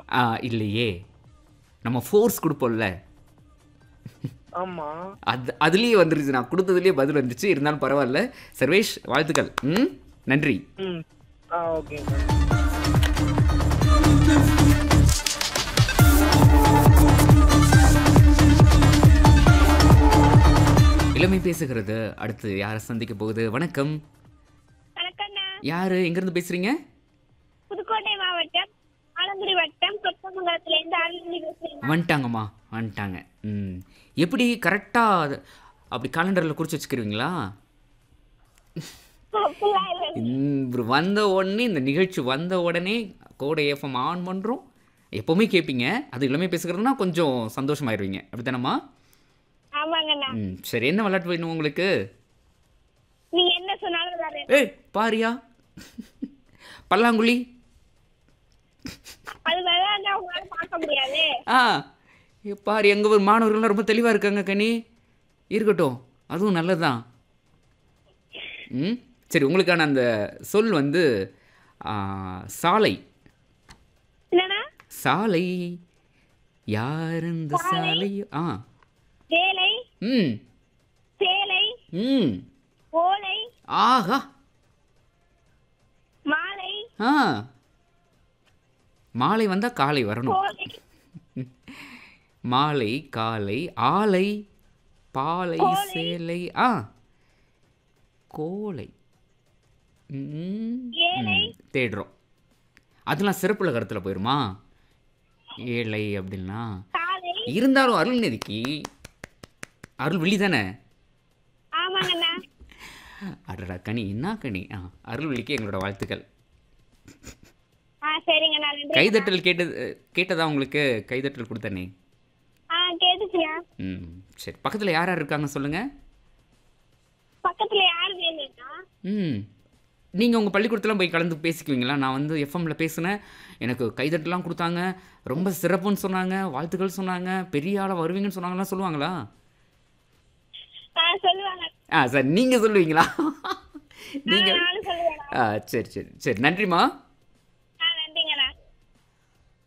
ஆ இல்லையே நம்ம ஃபோர்ஸ் கொடுப்போம்ல ஆமா அது அதுலேயே வந்துருச்சு நான் கொடுத்ததுலேயே பதில் வந்துச்சு இருந்தாலும் பரவாயில்ல சர்வேஷ் வாழ்த்துக்கள் ம் நன்றி ம் ஆ ஓகே மேம் இளமை பேசுகிறது அடுத்து யாரை சந்திக்க போகுது வணக்கம் வணக்கண்ணா யாரு எங்கேருந்து பேசுறீங்க புதுக்கோட்டை மாவட்டம் ஆலங்குடி வட்டம் கொத்தமங்கலத்துல இருந்து அருள்மொழி பேசுறேன் வந்துட்டாங்கம்மா வந்துட்டாங்க ம் எப்படி கரெக்டாக அப்படி காலண்டரில் குறித்து வச்சுக்கிறீங்களா அப்படிலாம் இல்லை. இந்த வந்த உடனே இந்த நிகழ்ச்சி வந்த உடனே கோடை எஃப்எம் ஆன் பண்ணுறோம் எப்போவுமே கேட்பீங்க அது இளமை பேசுகிறதுனா கொஞ்சம் சந்தோஷமாயிருவீங்க அப்படித்தானம்மா ஆமாங்கண்ணா ம் சரி என்ன விளையாட்டு வேணும் உங்களுக்கு நீங்க என்ன சொன்னாலும் விளையாடுறேன். ஏய் பாரியா பல்லாங்குழி அது விளையாண்டா உங்களால பார்க்க முடியாது ஆ ஏ, பாரு எங்கள் ஊர் மாணவர்கள்லாம் ரொம்ப தெளிவாக இருக்காங்க கனி இருக்கட்டும் அதுவும் நல்லதுதான் ம் சரி உங்களுக்கான அந்த சொல் வந்து ஆ, சாலை என்னன்னா சாலை யார் இந்த சாலை ஆ வேலை ம் சேலை ம் ஓலை ஆஹா மாலை ஆ மாலை வந்தால் காலை வரணும் கோலை மாலை காலை ஆலை பாலை சேலை ஆ கோலை ம், ஏழை. ம், தேடுறோம் அதெல்லாம் சிறப்புல கருத்தில் போயிருமா ஏழை அப்படின்னா காலை இருந்தாலும் அருள்நிதிக்கு அருள் விழி தானே ஆமாங்கண்ணா அடடா கனி என்ன கனி ஆ அருள்விழிக்கு எங்களோட வாழ்த்துக்கள் ஆ சரிங்கண்ணா நன்றி கைதட்டல் கேட்டது கேட்டதா உங்களுக்கு கைதட்டல் கொடுத்தனே ஆ கேட்டுச்சுண்ணா ம் சரி பக்கத்தில் யார் யார் இருக்காங்க சொல்லுங்கள் பக்கத்துல யாரு வேணும்னா ம் நீங்கள் உங்கள் பள்ளிக்கூடத்துலாம் போய் கலந்து பேசிக்குவீங்களா நான் வந்து எஃப்எம்ல பேசினேன் எனக்கு கைதட்டலாம் கொடுத்தாங்க ரொம்ப சிறப்புன்னு சொன்னாங்க வாழ்த்துக்கள் சொன்னாங்க பெரிய ஆளாக வருவீங்கன்னு சொன்னாங்கலாம் சொல்லுவாங்களா ஆ சொல்லுவாங்க ஆ சார் நீங்கள் சொல்லுவீங்களா நீங்கள் நானும் சொல்லுவேன் ஆ சரி சரி சரி நன்றிம்மா